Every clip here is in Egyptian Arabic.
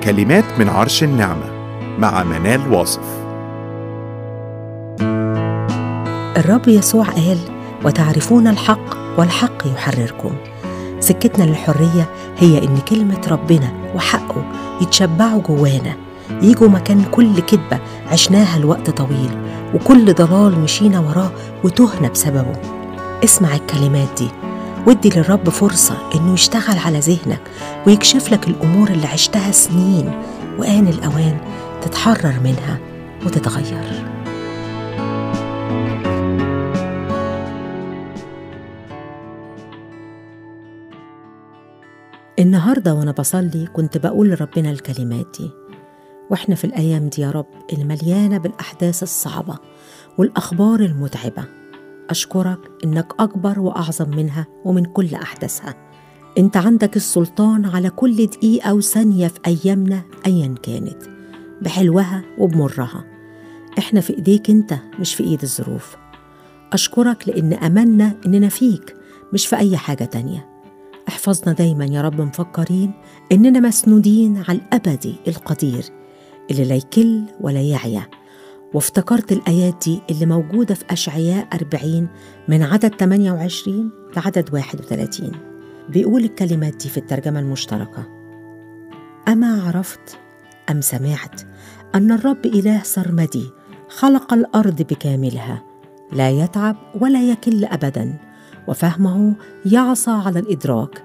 كلمات من عرش النعمة مع منال واصف الرب يسوع قال وتعرفون الحق والحق يحرركم سكتنا للحرية هي إن كلمة ربنا وحقه يتشبعوا جوانا يجوا مكان كل كذبة عشناها لوقت طويل وكل ضلال مشينا وراه وتهنا بسببه اسمع الكلمات دي وادي للرب فرصة إنه يشتغل على ذهنك ويكشف لك الأمور اللي عشتها سنين وآن الأوان تتحرر منها وتتغير النهارده وانا بصلي كنت بقول لربنا الكلمات دي واحنا في الايام دي يا رب اللي مليانه بالاحداث الصعبه والاخبار المتعبه اشكرك انك اكبر واعظم منها ومن كل احداثها انت عندك السلطان على كل دقيقه وثانيه في ايامنا ايا كانت بحلوها وبمرها احنا في ايديك انت مش في ايد الظروف اشكرك لان امنا اننا فيك مش في اي حاجه تانيه احفظنا دايما يا رب مفكرين إننا مسنودين على الأبدي القدير اللي لا يكل ولا يعيا وافتكرت الآيات دي اللي موجودة في أشعياء 40 من عدد 28 لعدد 31 بيقول الكلمات دي في الترجمة المشتركة أما عرفت أم سمعت أن الرب إله سرمدي خلق الأرض بكاملها لا يتعب ولا يكل أبداً وفهمه يعصى على الادراك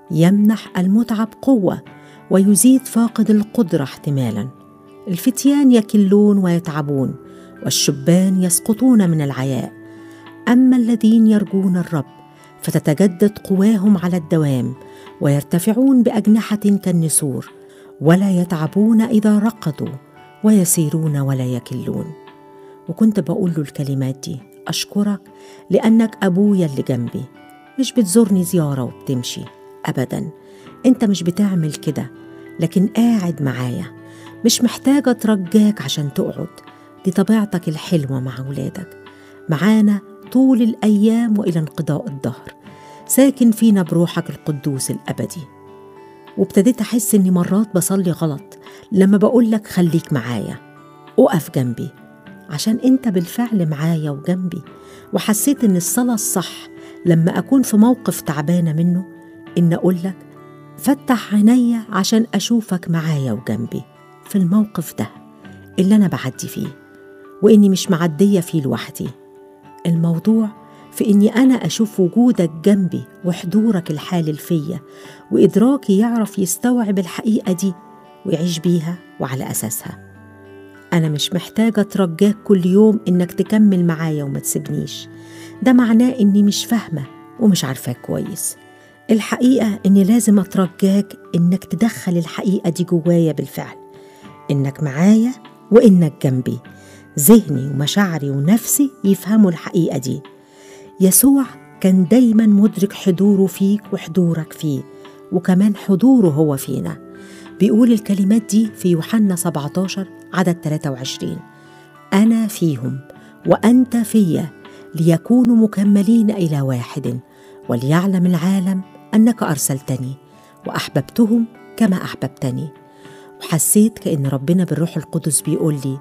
يمنح المتعب قوه ويزيد فاقد القدره احتمالا الفتيان يكلون ويتعبون والشبان يسقطون من العياء اما الذين يرجون الرب فتتجدد قواهم على الدوام ويرتفعون باجنحه كالنسور ولا يتعبون اذا رقدوا ويسيرون ولا يكلون وكنت بقول له الكلمات دي أشكرك لأنك أبويا اللي جنبي مش بتزورني زيارة وبتمشي أبدا أنت مش بتعمل كده لكن قاعد معايا مش محتاجة ترجاك عشان تقعد دي طبيعتك الحلوة مع ولادك معانا طول الأيام وإلى انقضاء الدهر ساكن فينا بروحك القدوس الأبدي وابتديت أحس إني مرات بصلي غلط لما بقولك خليك معايا أقف جنبي عشان انت بالفعل معايا وجنبي وحسيت ان الصلاه الصح لما اكون في موقف تعبانه منه ان اقول لك فتح عينيا عشان اشوفك معايا وجنبي في الموقف ده اللي انا بعدي فيه واني مش معديه فيه لوحدي الموضوع في اني انا اشوف وجودك جنبي وحضورك الحالل فيا وادراكي يعرف يستوعب الحقيقه دي ويعيش بيها وعلى اساسها أنا مش محتاجة أترجاك كل يوم إنك تكمل معايا وما تسيبنيش ده معناه إني مش فاهمة ومش عارفاك كويس الحقيقة إني لازم أترجاك إنك تدخل الحقيقة دي جوايا بالفعل إنك معايا وإنك جنبي ذهني ومشاعري ونفسي يفهموا الحقيقة دي يسوع كان دايما مدرك حضوره فيك وحضورك فيه وكمان حضوره هو فينا بيقول الكلمات دي في يوحنا 17 عدد 23 أنا فيهم وأنت فيا ليكونوا مكملين إلى واحد وليعلم العالم أنك أرسلتني وأحببتهم كما أحببتني وحسيت كأن ربنا بالروح القدس بيقول لي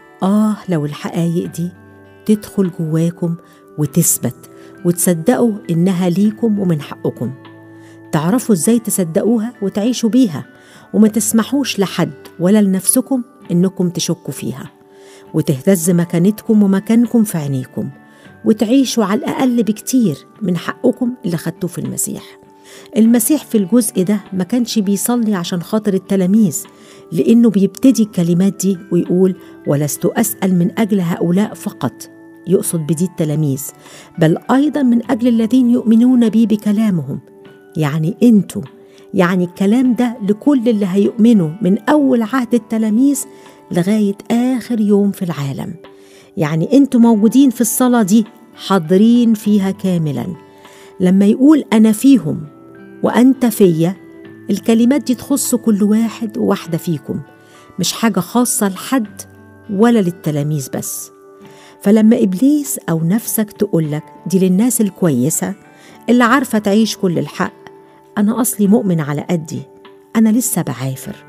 آه لو الحقايق دي تدخل جواكم وتثبت وتصدقوا إنها ليكم ومن حقكم تعرفوا إزاي تصدقوها وتعيشوا بيها وما تسمحوش لحد ولا لنفسكم إنكم تشكوا فيها وتهتز مكانتكم ومكانكم في عينيكم وتعيشوا على الأقل بكتير من حقكم اللي خدتوه في المسيح المسيح في الجزء ده ما كانش بيصلي عشان خاطر التلاميذ لأنه بيبتدي الكلمات دي ويقول ولست أسأل من أجل هؤلاء فقط يقصد بدي التلاميذ بل أيضا من أجل الذين يؤمنون بي بكلامهم يعني أنتوا يعني الكلام ده لكل اللي هيؤمنوا من أول عهد التلاميذ لغاية آخر يوم في العالم يعني أنتوا موجودين في الصلاة دي حاضرين فيها كاملا لما يقول أنا فيهم وأنت فيا الكلمات دي تخص كل واحد وواحدة فيكم مش حاجة خاصة لحد ولا للتلاميذ بس فلما إبليس أو نفسك تقولك دي للناس الكويسة اللي عارفة تعيش كل الحق أنا أصلي مؤمن على قدي أنا لسه بعافر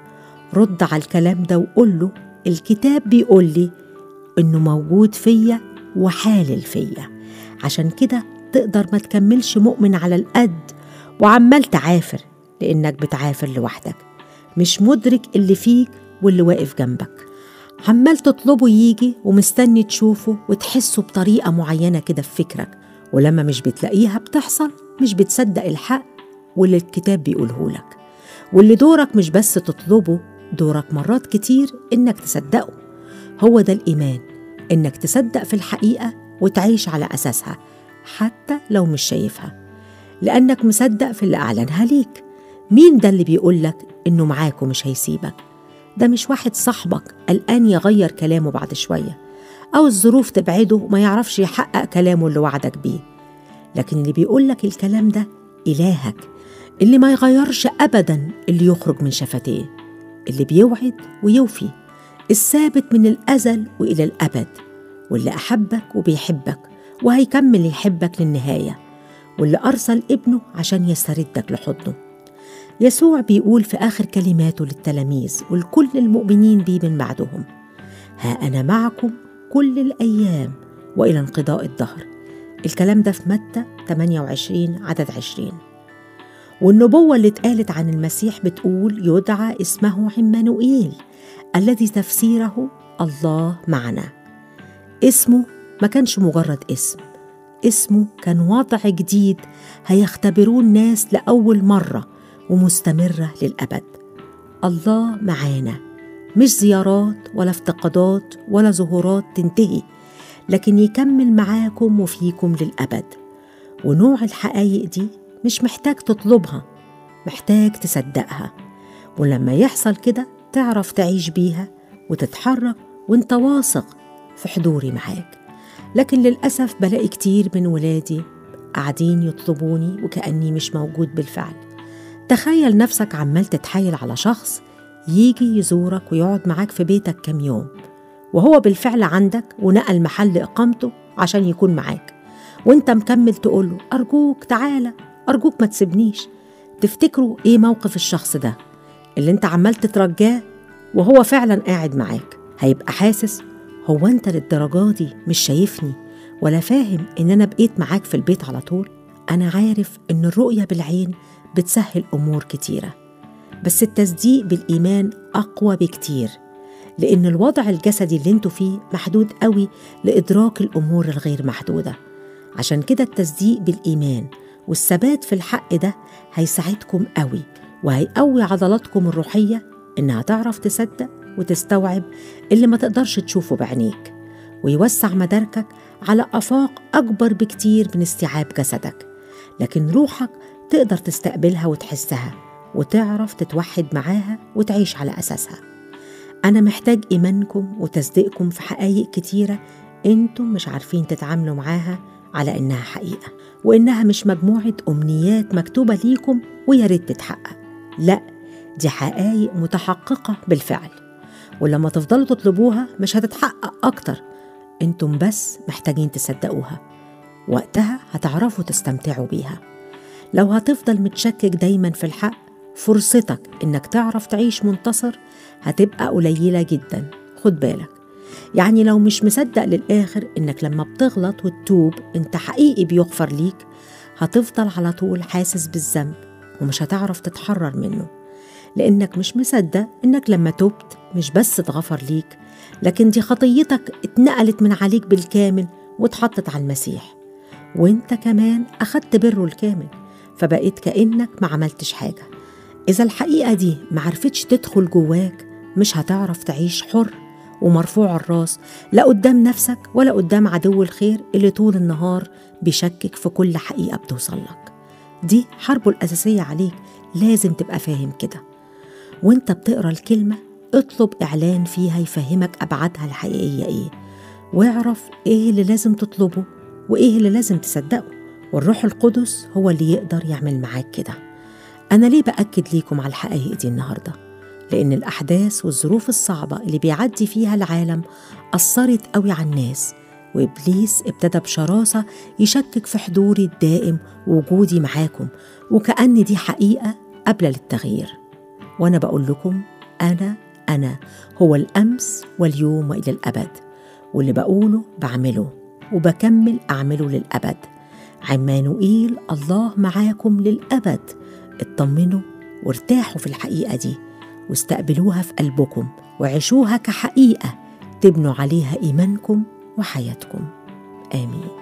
رد على الكلام ده وقول له الكتاب بيقول لي إنه موجود فيا وحالل فيا عشان كده تقدر ما تكملش مؤمن على القد وعمال تعافر لأنك بتعافر لوحدك مش مدرك اللي فيك واللي واقف جنبك عمال تطلبه يجي ومستني تشوفه وتحسه بطريقة معينة كده في فكرك ولما مش بتلاقيها بتحصل مش بتصدق الحق واللي الكتاب بيقوله لك واللي دورك مش بس تطلبه دورك مرات كتير إنك تصدقه هو ده الإيمان إنك تصدق في الحقيقة وتعيش على أساسها حتى لو مش شايفها لأنك مصدق في اللي أعلنها ليك مين ده اللي بيقولك إنه معاك ومش هيسيبك ده مش واحد صاحبك قلقان يغير كلامه بعد شوية أو الظروف تبعده وما يعرفش يحقق كلامه اللي وعدك بيه لكن اللي بيقولك الكلام ده إلهك اللي ما يغيرش أبدا اللي يخرج من شفتيه اللي بيوعد ويوفي الثابت من الأزل وإلى الأبد واللي أحبك وبيحبك وهيكمل يحبك للنهاية واللي أرسل ابنه عشان يستردك لحضنه يسوع بيقول في آخر كلماته للتلاميذ ولكل المؤمنين بيه من بعدهم ها أنا معكم كل الأيام وإلى انقضاء الدهر الكلام ده في متى 28 عدد 20 والنبوة اللي اتقالت عن المسيح بتقول يدعى اسمه عمانوئيل الذي تفسيره الله معنا اسمه ما كانش مجرد اسم اسمه كان وضع جديد هيختبروه الناس لأول مرة ومستمرة للأبد الله معانا مش زيارات ولا افتقادات ولا ظهورات تنتهي لكن يكمل معاكم وفيكم للأبد ونوع الحقايق دي مش محتاج تطلبها محتاج تصدقها ولما يحصل كده تعرف تعيش بيها وتتحرك وانت واثق في حضوري معاك لكن للأسف بلاقي كتير من ولادي قاعدين يطلبوني وكأني مش موجود بالفعل تخيل نفسك عمال تتحايل على شخص يجي يزورك ويقعد معاك في بيتك كام يوم وهو بالفعل عندك ونقل محل إقامته عشان يكون معاك وانت مكمل تقوله أرجوك تعالى أرجوك ما تسيبنيش تفتكروا إيه موقف الشخص ده اللي انت عمال تترجاه وهو فعلا قاعد معاك هيبقى حاسس هو انت للدرجة دي مش شايفني ولا فاهم ان انا بقيت معاك في البيت على طول انا عارف ان الرؤية بالعين بتسهل امور كتيرة بس التصديق بالايمان اقوى بكتير لان الوضع الجسدي اللي انتوا فيه محدود قوي لادراك الامور الغير محدوده عشان كده التصديق بالايمان والثبات في الحق ده هيساعدكم قوي وهيقوي عضلاتكم الروحيه انها تعرف تصدق وتستوعب اللي ما تقدرش تشوفه بعينيك ويوسع مداركك على افاق اكبر بكتير من استيعاب جسدك لكن روحك تقدر تستقبلها وتحسها وتعرف تتوحد معاها وتعيش على اساسها انا محتاج ايمانكم وتصديقكم في حقائق كتيره انتم مش عارفين تتعاملوا معاها على انها حقيقه وانها مش مجموعه امنيات مكتوبه ليكم ويا ريت تتحقق لا دي حقائق متحققه بالفعل ولما تفضلوا تطلبوها مش هتتحقق اكتر انتم بس محتاجين تصدقوها وقتها هتعرفوا تستمتعوا بيها لو هتفضل متشكك دايما في الحق فرصتك انك تعرف تعيش منتصر هتبقى قليله جدا خد بالك يعني لو مش مصدق للآخر إنك لما بتغلط وتتوب أنت حقيقي بيغفر ليك هتفضل على طول حاسس بالذنب ومش هتعرف تتحرر منه لأنك مش مصدق إنك لما تبت مش بس اتغفر ليك لكن دي خطيتك اتنقلت من عليك بالكامل واتحطت على المسيح وانت كمان أخدت بره الكامل فبقيت كأنك ما عملتش حاجة إذا الحقيقة دي معرفتش تدخل جواك مش هتعرف تعيش حر ومرفوع الراس لا قدام نفسك ولا قدام عدو الخير اللي طول النهار بيشكك في كل حقيقة بتوصل لك دي حربه الأساسية عليك لازم تبقى فاهم كده وانت بتقرا الكلمة اطلب إعلان فيها يفهمك أبعادها الحقيقية إيه واعرف إيه اللي لازم تطلبه وإيه اللي لازم تصدقه والروح القدس هو اللي يقدر يعمل معاك كده أنا ليه بأكد ليكم على الحقائق دي النهارده لأن الأحداث والظروف الصعبة اللي بيعدي فيها العالم أثرت قوي على الناس وإبليس ابتدى بشراسة يشكك في حضوري الدائم ووجودي معاكم وكأن دي حقيقة قبل للتغيير وأنا بقول لكم أنا أنا هو الأمس واليوم وإلى الأبد واللي بقوله بعمله وبكمل أعمله للأبد عمانوئيل الله معاكم للأبد اطمنوا وارتاحوا في الحقيقة دي واستقبلوها في قلبكم وعيشوها كحقيقة تبنوا عليها إيمانكم وحياتكم آمين